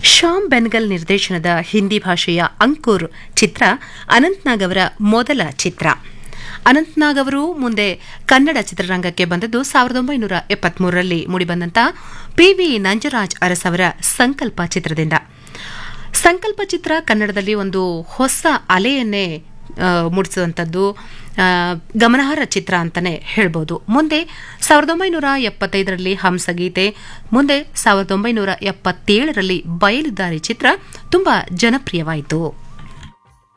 ಶ್ಯಾಮ್ ಬೆನ್ಗಲ್ ನಿರ್ದೇಶನದ ಹಿಂದಿ ಭಾಷೆಯ ಅಂಕುರ್ ಚಿತ್ರ ಅನಂತ್ನಾಗ್ ಅವರ ಮೊದಲ ಚಿತ್ರ ಅನಂತ್ನಾಗ್ ಅವರು ಮುಂದೆ ಕನ್ನಡ ಚಿತ್ರರಂಗಕ್ಕೆ ಬಂದದ್ದು ಸಾವಿರದ ಒಂಬೈನೂರ ಎಪ್ಪತ್ಮೂರರಲ್ಲಿ ಮೂಡಿಬಂದಂತ ಪಿ ವಿ ನಂಜರಾಜ್ ಅರಸ್ ಅವರ ಸಂಕಲ್ಪ ಚಿತ್ರದಿಂದ ಸಂಕಲ್ಪ ಚಿತ್ರ ಕನ್ನಡದಲ್ಲಿ ಒಂದು ಹೊಸ ಅಲೆಯನ್ನೇ ಆ, ಮೂಡಿಸುವಂಥದ್ದು ಆ, ಗಮನಾರ್ಹ ಚಿತ್ರ ಅಂತಾನೆ ಹೇಳ್ಬೋದು ಮುಂದೆ ಸಾವಿರದ ಒಂಬೈನೂರ ಎಪ್ಪತ್ತೈದರಲ್ಲಿ ಹಂಸಗೀತೆ ಮುಂದೆ ಸಾವಿರದ ಒಂಬೈನೂರ ಎಪ್ಪತ್ತೇಳರಲ್ಲಿ ಬಯಲುದಾರಿ ಚಿತ್ರ ತುಂಬಾ ಜನಪ್ರಿಯವಾಯಿತು